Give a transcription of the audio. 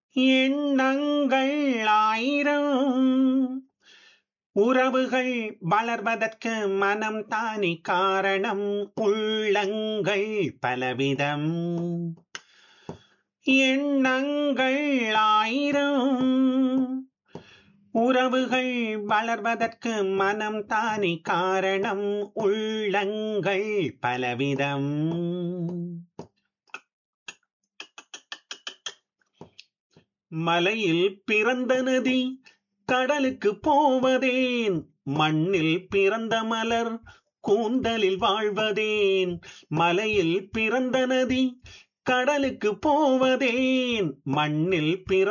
எண்ணங்கள் ஆயிரம் உறவுகள் வளர்வதற்கு மனம் தானே காரணம் உள்ளங்கள் பலவிதம் எண்ணங்கள் ஆயிரம் உறவுகள் வளர்வதற்கு மனம் தானே காரணம் உள்ளங்கள் பலவிதம் மலையில் பிறந்த நதி கடலுக்கு போவதேன் மண்ணில் பிறந்த மலர் கூந்தலில் வாழ்வதேன் மலையில் பிறந்த நதி கடலுக்கு போவதேன் மண்ணில் பிற